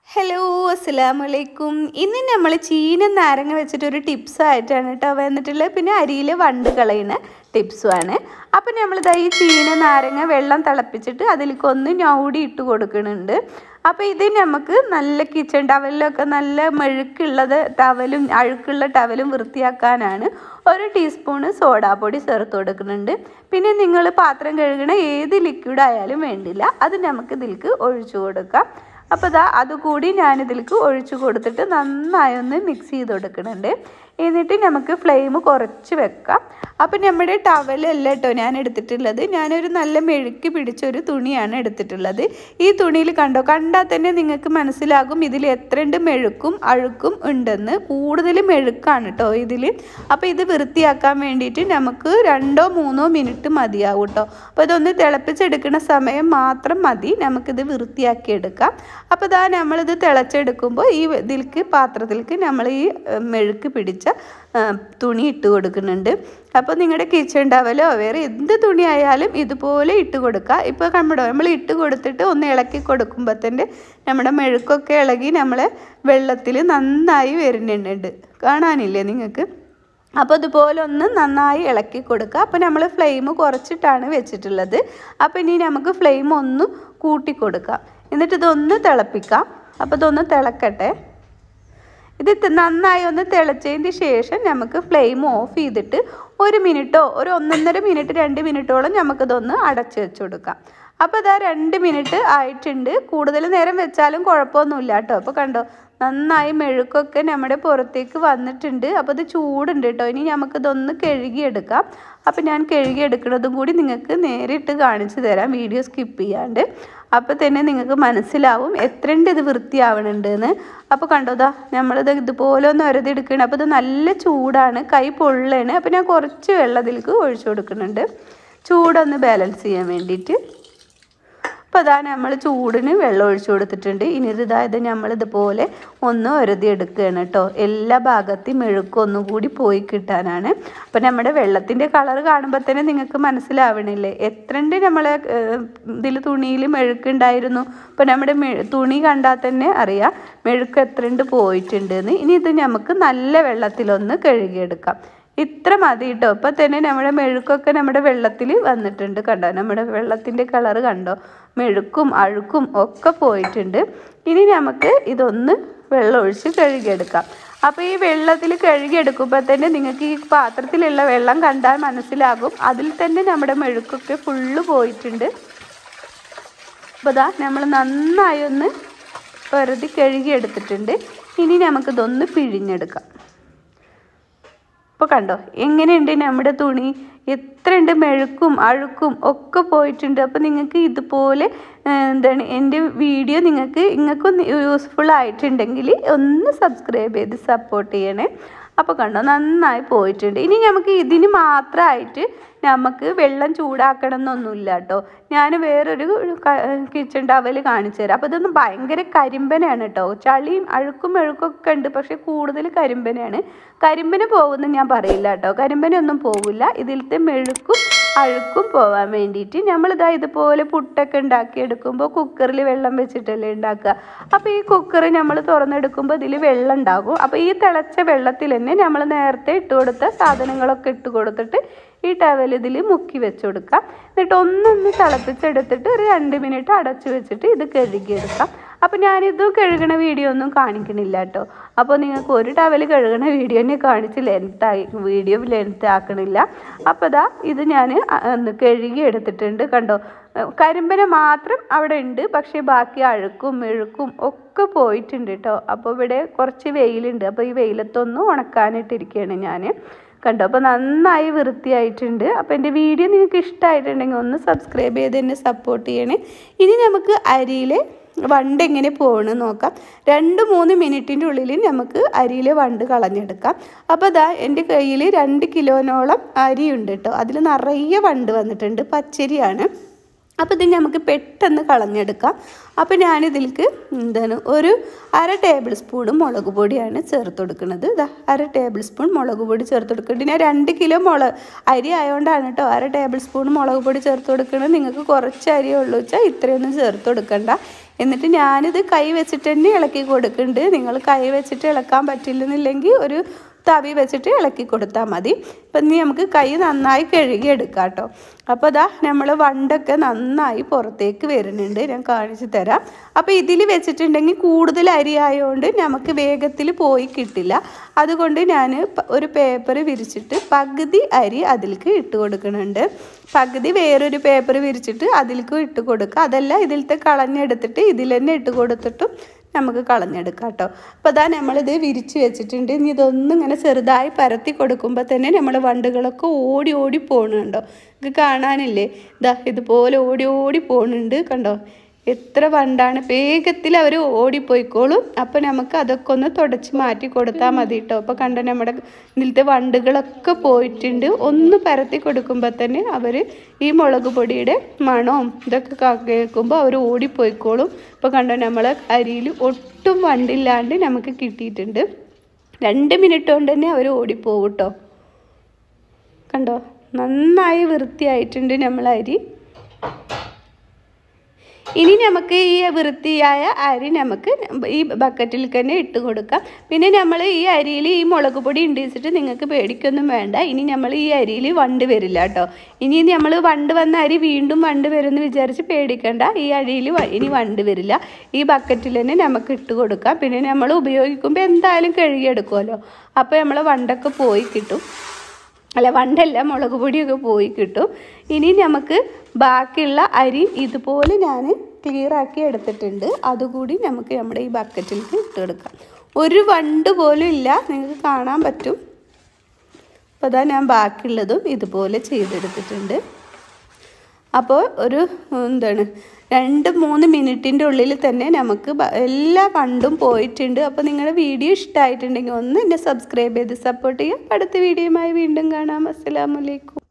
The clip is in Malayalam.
ഹലോ അസ്സലാമു അലൈക്കും ഇന്ന് നമ്മൾ ചീന നാരങ്ങ വെച്ചിട്ട് ഒരു ടിപ്സ് ആയിട്ടാണ് കേട്ടോ വന്നിട്ടുള്ളത് പിന്നെ അരിയിൽ വണ്ട് കളയുന്ന ടിപ്സുമാണ് അപ്പം നമ്മളിതാ ഈ ചീന നാരങ്ങ വെള്ളം തിളപ്പിച്ചിട്ട് അതിലേക്ക് ഒന്ന് ഞൗടി ഇട്ട് കൊടുക്കുന്നുണ്ട് അപ്പോൾ ഇത് നമുക്ക് നല്ല കിച്ചൺ ടവലിലൊക്കെ നല്ല മെഴുക്കുള്ളത് ടവലും അഴുക്കുള്ള ടവലും വൃത്തിയാക്കാനാണ് ഒരു ടീസ്പൂണ് സോഡാപ്പൊടി ചേർത്ത് കൊടുക്കുന്നുണ്ട് പിന്നെ നിങ്ങൾ പാത്രം കഴുകണ ഏത് ലിക്വിഡ് ആയാലും വേണ്ടില്ല അത് നമുക്ക് ഇതിലേക്ക് ഒഴിച്ചു കൊടുക്കാം അപ്പോൾ ഇതാ അതുകൂടി ഞാനിതിലേക്ക് ഒഴിച്ചു കൊടുത്തിട്ട് നന്നായി ഒന്ന് മിക്സ് ചെയ്ത് കൊടുക്കുന്നുണ്ട് എന്നിട്ട് നമുക്ക് ഫ്ലെയിം കുറച്ച് വെക്കാം അപ്പം നമ്മുടെ ടവലല്ല കേട്ടോ ഞാൻ എടുത്തിട്ടുള്ളത് ഞാനൊരു നല്ല മെഴുക്ക് പിടിച്ചൊരു തുണിയാണ് എടുത്തിട്ടുള്ളത് ഈ തുണിയിൽ കണ്ടോ കണ്ടാൽ തന്നെ നിങ്ങൾക്ക് മനസ്സിലാകും ഇതിൽ എത്രണ്ട് മെഴുക്കും അഴുക്കും ഉണ്ടെന്ന് കൂടുതൽ മെഴുക്കാണ് കേട്ടോ ഇതിൽ അപ്പോൾ ഇത് വൃത്തിയാക്കാൻ വേണ്ടിയിട്ട് നമുക്ക് രണ്ടോ മൂന്നോ മിനിറ്റ് മതിയാവും കേട്ടോ അപ്പോൾ ഇതൊന്ന് തിളപ്പിച്ചെടുക്കുന്ന സമയം മാത്രം മതി നമുക്കിത് വൃത്തിയാക്കി എടുക്കാം അപ്പോൾ ഇതാ നമ്മളിത് തിളച്ചെടുക്കുമ്പോൾ ഈ ഇതിലേക്ക് പാത്രത്തിലേക്ക് നമ്മൾ ഈ മെഴുക്ക് പിടിച്ച തുണി ഇട്ട് കൊടുക്കുന്നുണ്ട് അപ്പോൾ നിങ്ങളുടെ കിച്ചൺ ടവലോ വേറെ എന്ത് തുണി ആയാലും ഇതുപോലെ ഇട്ട് കൊടുക്കുക ഇപ്പോൾ നമ്മുടെ നമ്മൾ ഇട്ട് കൊടുത്തിട്ട് ഒന്ന് ഇളക്കി കൊടുക്കുമ്പോൾ തന്നെ നമ്മുടെ മെഴുക്കൊക്കെ ഇളകി നമ്മളെ വെള്ളത്തിൽ നന്നായി വരുന്നുണ്ട് കാണാനില്ലേ നിങ്ങൾക്ക് അപ്പോൾ ഇതുപോലെ ഒന്ന് നന്നായി ഇളക്കി കൊടുക്കുക അപ്പോൾ നമ്മൾ ഫ്ലെയിം കുറച്ചിട്ടാണ് വെച്ചിട്ടുള്ളത് അപ്പോൾ ഇനി നമുക്ക് ഫ്ലെയിം ഒന്ന് കൂട്ടി കൊടുക്കാം എന്നിട്ട് ഇതൊന്ന് തിളപ്പിക്കാം അപ്പോൾ ഇതൊന്ന് തിളക്കട്ടെ ഇത് നന്നായി ഒന്ന് തിളച്ചതിന് ശേഷം നമുക്ക് ഫ്ലെയിം ഓഫ് ചെയ്തിട്ട് ഒരു മിനിറ്റോ ഒരു ഒന്നൊന്നര മിനിറ്റ് രണ്ട് മിനിറ്റോളം നമുക്കിതൊന്ന് അടച്ചു വെച്ച് കൊടുക്കാം അപ്പോൾ ഇതാ രണ്ട് മിനിറ്റ് ആയിട്ടുണ്ട് കൂടുതൽ നേരം വെച്ചാലും കുഴപ്പമൊന്നുമില്ല കേട്ടോ അപ്പോൾ കണ്ടോ നന്നായി മെഴുക്കൊക്കെ നമ്മുടെ പുറത്തേക്ക് വന്നിട്ടുണ്ട് അപ്പോൾ ഇത് ചൂടുണ്ട് കേട്ടോ ഇനി നമുക്കിതൊന്ന് കഴുകിയെടുക്കാം അപ്പോൾ ഞാൻ കഴുകിയെടുക്കുന്നതും കൂടി നിങ്ങൾക്ക് നേരിട്ട് കാണിച്ചു തരാം വീഡിയോ സ്കിപ്പ് ചെയ്യാണ്ട് അപ്പോൾ തന്നെ നിങ്ങൾക്ക് മനസ്സിലാവും എത്രണ്ട് ഇത് വൃത്തിയാവണുണ്ടെന്ന് അപ്പോൾ കണ്ടോതാ നമ്മളിത് ഇതുപോലെ ഒന്ന് ഒരതെടുക്കണം അപ്പോൾ ഇത് നല്ല ചൂടാണ് കൈ പൊള്ളാണ് അപ്പോൾ ഞാൻ കുറച്ച് വെള്ളം ഇതിലേക്ക് ഒഴിച്ചു കൊടുക്കുന്നുണ്ട് ചൂടൊന്ന് ബാലൻസ് ചെയ്യാൻ വേണ്ടിയിട്ട് അപ്പോൾ അതാ നമ്മൾ ചൂടിന് വെള്ളം ഒഴിച്ചു കൊടുത്തിട്ടുണ്ട് ഇനി ഇതായത് നമ്മൾ ഇതുപോലെ ഒന്ന് ഒരതി എടുക്കുകയാണ് കേട്ടോ എല്ലാ ഭാഗത്തും മെഴുക്കും ഒന്നും കൂടി പോയി കിട്ടാനാണ് അപ്പോൾ നമ്മുടെ വെള്ളത്തിൻ്റെ കളർ കാണുമ്പോൾ തന്നെ നിങ്ങൾക്ക് മനസ്സിലാവണില്ലേ എത്രണ്ട് നമ്മളെ ഇതിൽ തുണിയിൽ മെഴുക്കുണ്ടായിരുന്നു അപ്പോൾ നമ്മുടെ തുണി കണ്ടാൽ തന്നെ അറിയാം മെഴുക്ക് എത്രണ്ട് പോയിട്ടുണ്ടെന്ന് ഇനി ഇത് നമുക്ക് നല്ല വെള്ളത്തിലൊന്ന് കഴുകിയെടുക്കാം ഇത്ര മതി കേട്ടോ ഇപ്പം തന്നെ നമ്മുടെ മെഴുക്കൊക്കെ നമ്മുടെ വെള്ളത്തിൽ വന്നിട്ടുണ്ട് കണ്ടോ നമ്മുടെ വെള്ളത്തിൻ്റെ കളർ കണ്ടോ മെഴുക്കും അഴുക്കും ഒക്കെ പോയിട്ടുണ്ട് ഇനി നമുക്ക് ഇതൊന്ന് വെള്ളം ഒഴിച്ച് കഴുകിയെടുക്കാം അപ്പോൾ ഈ വെള്ളത്തിൽ കഴുകിയെടുക്കുമ്പോൾ തന്നെ നിങ്ങൾക്ക് ഈ പാത്രത്തിലുള്ള വെള്ളം കണ്ടാൽ മനസ്സിലാകും അതിൽ തന്നെ നമ്മുടെ മെഴുക്കൊക്കെ ഫുള്ള് പോയിട്ടുണ്ട് അപ്പോൾ ഇതാ നമ്മൾ നന്നായി ഒന്ന് വെറുതെ കഴുകിയെടുത്തിട്ടുണ്ട് ഇനി നമുക്കിതൊന്ന് പിഴിഞ്ഞെടുക്കാം ഇപ്പോൾ കണ്ടോ എങ്ങനെയുണ്ട് നമ്മുടെ തുണി എത്രയുണ്ട് മെഴുക്കും അഴുക്കും ഒക്കെ പോയിട്ടുണ്ട് അപ്പോൾ നിങ്ങൾക്ക് ഇതുപോലെ എന്താണ് എൻ്റെ വീഡിയോ നിങ്ങൾക്ക് നിങ്ങൾക്കൊന്ന് യൂസ്ഫുൾ ആയിട്ടുണ്ടെങ്കിൽ ഒന്ന് സബ്സ്ക്രൈബ് ചെയ്ത് സപ്പോർട്ട് ചെയ്യണേ അപ്പോൾ കണ്ടോ നന്നായി പോയിട്ടുണ്ട് ഇനി നമുക്ക് ഇതിന് മാത്രമായിട്ട് നമുക്ക് വെള്ളം ചൂടാക്കണം എന്നൊന്നുമില്ല കേട്ടോ ഞാൻ വേറൊരു കിച്ചൺ ടവൽ കാണിച്ചു തരാം അപ്പോൾ ഇതൊന്ന് ഭയങ്കര കരിമ്പനാണ് കേട്ടോ ചളിയും അഴുക്കും മെഴുക്കൊക്കെ ഉണ്ട് പക്ഷേ കൂടുതൽ കരിമ്പനാണ് കരിമ്പന് പോകുമെന്ന് ഞാൻ പറയില്ല കേട്ടോ കരിമ്പനൊന്നും പോവില്ല ഇതിലത്തെ മെഴുക്കും അഴുക്കും പോകാൻ വേണ്ടിയിട്ട് നമ്മളിതാ ഇതുപോലെ പുട്ടൊക്കെ ഉണ്ടാക്കിയെടുക്കുമ്പോൾ കുക്കറിൽ വെള്ളം വെച്ചിട്ടല്ലേ ഉണ്ടാക്കുക അപ്പോൾ ഈ കുക്കർ നമ്മൾ തുറന്നെടുക്കുമ്പോൾ ഇതിൽ വെള്ളം ഉണ്ടാകും അപ്പോൾ ഈ തിളച്ച വെള്ളത്തിൽ തന്നെ നമ്മൾ നേരത്തെ ഇട്ട് കൊടുത്ത സാധനങ്ങളൊക്കെ ഇട്ട് കൊടുത്തിട്ട് ഈ ടവൽ ഇതിൽ മുക്കി വെച്ച് കൊടുക്കാം എന്നിട്ട് ഒന്നൊന്ന് തിളപ്പിച്ചെടുത്തിട്ട് ഒരു രണ്ട് മിനിറ്റ് അടച്ചു വെച്ചിട്ട് ഇത് കഴുകിയെടുക്കാം അപ്പോൾ ഞാനിത് കഴുകണ വീഡിയോ ഒന്നും കാണിക്കണില്ല കേട്ടോ അപ്പോൾ നിങ്ങൾക്ക് ഒരു ടവൽ കഴുകണ വീഡിയോ തന്നെ കാണിച്ച് ലെൻത്ത് ആയി വീഡിയോ ലെൻത്ത് ആക്കണില്ല അപ്പോൾ ഇതാ ഇത് ഞാൻ ഒന്ന് കഴുകി എടുത്തിട്ടുണ്ട് കണ്ടോ കരിമ്പന മാത്രം അവിടെ ഉണ്ട് പക്ഷേ ബാക്കി അഴുക്കും മെഴുക്കും ഒക്കെ പോയിട്ടുണ്ട് കേട്ടോ അപ്പോൾ ഇവിടെ കുറച്ച് വെയിലുണ്ട് അപ്പോൾ ഈ വെയിലത്തൊന്ന് ഉണക്കാനിട്ടിരിക്കുകയാണ് ഞാൻ കണ്ടോ അപ്പോൾ നന്നായി വൃത്തിയായിട്ടുണ്ട് അപ്പോൾ എൻ്റെ വീഡിയോ നിങ്ങൾക്ക് ഇഷ്ടമായിട്ടുണ്ടെങ്കിൽ ഒന്ന് സബ്സ്ക്രൈബ് ചെയ്ത് എന്നെ സപ്പോർട്ട് ചെയ്യണേ ഇനി നമുക്ക് അരിയിലെ വണ്ട് എങ്ങനെ പോകണമെന്ന് നോക്കാം രണ്ട് മൂന്ന് മിനിറ്റിൻ്റെ ഉള്ളിൽ നമുക്ക് അരിയിലെ വണ്ട് കളഞ്ഞെടുക്കാം അപ്പോൾ അതാ എൻ്റെ കയ്യിൽ രണ്ട് കിലോനോളം അരിയുണ്ട് കേട്ടോ അതിൽ നിറയെ വണ്ട് വന്നിട്ടുണ്ട് പച്ചരിയാണ് അപ്പോൾ ഇത് നമുക്ക് പെട്ടെന്ന് കളഞ്ഞെടുക്കാം അപ്പോൾ ഞാനിതിലേക്ക് എന്താണ് ഒരു അര ടേബിൾ സ്പൂൺ മുളക് പൊടിയാണ് ചേർത്ത് കൊടുക്കുന്നത് ഇതാ അര ടേബിൾ സ്പൂൺ മുളക് പൊടി ചേർത്ത് കൊടുക്കുന്നുണ്ട് ഞാൻ രണ്ട് കിലോ മുളക് അരി ആയതുകൊണ്ടാണ് കേട്ടോ അര ടേബിൾ സ്പൂൺ മുളക് പൊടി ചേർത്ത് കൊടുക്കുന്നത് നിങ്ങൾക്ക് കുറച്ച് അരി ഉള്ളൂ വെച്ചാൽ ഇത്രയൊന്നും ചേർത്ത് കൊടുക്കണ്ട എന്നിട്ട് ഞാനിത് കൈ വെച്ചിട്ട് തന്നെ ഇളക്കി കൊടുക്കുന്നുണ്ട് നിങ്ങൾ കൈ വെച്ചിട്ട് ഇളക്കാൻ പറ്റില്ലെന്നില്ലെങ്കിൽ ഒരു തവി വെച്ചിട്ട് ഇളക്കി കൊടുത്താൽ മതി ഇപ്പം ഇനി നമുക്ക് കൈ നന്നായി കഴുകി എടുക്കാം കേട്ടോ അപ്പോൾ ഇതാ നമ്മൾ വണ്ടൊക്കെ നന്നായി പുറത്തേക്ക് വരുന്നുണ്ട് ഞാൻ കാണിച്ചു തരാം അപ്പോൾ ഇതിൽ വെച്ചിട്ടുണ്ടെങ്കിൽ കൂടുതൽ അരി ആയതുകൊണ്ട് നമുക്ക് വേഗത്തിൽ പോയി കിട്ടില്ല അതുകൊണ്ട് ഞാൻ പ- ഒരു പേപ്പർ വിരിച്ചിട്ട് പകുതി അരി അതിലേക്ക് ഇട്ട് കൊടുക്കുന്നുണ്ട് പകുതി വേറൊരു പേപ്പർ വിരിച്ചിട്ട് അതിലേക്ക് ഇട്ട് കൊടുക്കുക അതല്ല ഇതിലത്തെ കളഞ്ഞെടുത്തിട്ട് ഇതിൽ തന്നെ ഇട്ട് കൊടുത്തിട്ടും നമുക്ക് കളഞ്ഞെടുക്കാം കേട്ടോ അപ്പോൾ അതാ നമ്മളിത് വിരിച്ച് വെച്ചിട്ടുണ്ട് ഇനി ഇതൊന്നും ഇങ്ങനെ ചെറുതായി പരത്തി കൊടുക്കുമ്പോൾ തന്നെ നമ്മൾ വണ്ടുകളൊക്കെ ഓടി ഓടി പോകണുണ്ടോ ഇത് കാണാനില്ലേ ഇതാ ഇതുപോലെ ഓടി ഓടി പോകുന്നുണ്ട് കണ്ടോ എത്ര വണ്ടാണ് വേഗത്തിൽ അവർ ഓടിപ്പോയിക്കോളും അപ്പോൾ നമുക്ക് അതൊക്കെ ഒന്ന് തുടച്ച് മാറ്റി കൊടുത്താൽ മതി കേട്ടോ അപ്പോൾ കണ്ടോ നമ്മുടെ ഇതിലത്തെ വണ്ടുകളൊക്കെ പോയിട്ടുണ്ട് ഒന്ന് പരത്തി കൊടുക്കുമ്പോൾ തന്നെ അവർ ഈ മുളക് പൊടിയുടെ മണവും ഇതൊക്കെ ക- കേൾക്കുമ്പോൾ അവർ ഓടിപ്പോയിക്കോളും ഇപ്പോൾ കണ്ടോ നമ്മൾ അരിയിൽ ഒട്ടും വണ്ടില്ലാണ്ട് നമുക്ക് കിട്ടിയിട്ടുണ്ട് രണ്ട് മിനിറ്റ് കൊണ്ട് തന്നെ അവർ ഓടിപ്പോവും കേട്ടോ കണ്ടോ നന്നായി വൃത്തിയായിട്ടുണ്ട് നമ്മൾ അരി ഇനി നമുക്ക് ഈ വൃത്തിയായ അരി നമുക്ക് ഈ ബക്കറ്റിൽ തന്നെ ഇട്ട് കൊടുക്കാം പിന്നെ നമ്മൾ ഈ അരിയിൽ ഈ മുളക് പൊടി ഉണ്ടിച്ചിട്ട് നിങ്ങൾക്ക് പേടിക്കൊന്നും വേണ്ട ഇനി നമ്മൾ ഈ അരിയിൽ വണ്ട് വരില്ല കേട്ടോ ഇനി നമ്മൾ വണ്ട് വന്ന അരി വീണ്ടും വണ്ട് വരുമെന്ന് വിചാരിച്ച് പേടിക്കണ്ട ഈ അരിയിൽ ഇനി വണ്ട് വരില്ല ഈ ബക്കറ്റിൽ തന്നെ നമുക്ക് ഇട്ട് കൊടുക്കാം പിന്നെ നമ്മൾ ഉപയോഗിക്കുമ്പോൾ എന്തായാലും കഴുകിയെടുക്കുമല്ലോ അപ്പോൾ നമ്മൾ വണ്ടൊക്കെ പോയി കിട്ടും അല്ല വണ്ടല്ല മുളക് പൊടിയൊക്കെ പോയി കിട്ടും ഇനി നമുക്ക് ബാക്കിയുള്ള അരി ഇതുപോലെ ഞാൻ ക്ലിയർ ആക്കി എടുത്തിട്ടുണ്ട് അതുകൂടി നമുക്ക് നമ്മുടെ ഈ ബക്കറ്റിലേക്ക് ഇട്ടെടുക്കാം ഒരു വണ്ട് പോലും ഇല്ല നിങ്ങൾക്ക് കാണാൻ പറ്റും അപ്പോൾ അതാ ഞാൻ ബാക്കിയുള്ളതും ഇതുപോലെ ചെയ്തെടുത്തിട്ടുണ്ട് അപ്പോൾ ഒരു എന്താണ് രണ്ട് മൂന്ന് മിനിറ്റിൻ്റെ ഉള്ളിൽ തന്നെ നമുക്ക് ബ- എല്ലാ ഫണ്ടും പോയിട്ടുണ്ട് അപ്പോൾ നിങ്ങളുടെ വീഡിയോ ഇഷ്ടമായിട്ടുണ്ടെങ്കിൽ ഒന്ന് എന്നെ സബ്സ്ക്രൈബ് ചെയ്ത് സപ്പോർട്ട് ചെയ്യുക അടുത്ത വീഡിയോയുമായി വീണ്ടും കാണാം അസ്സലാമലൈക്കും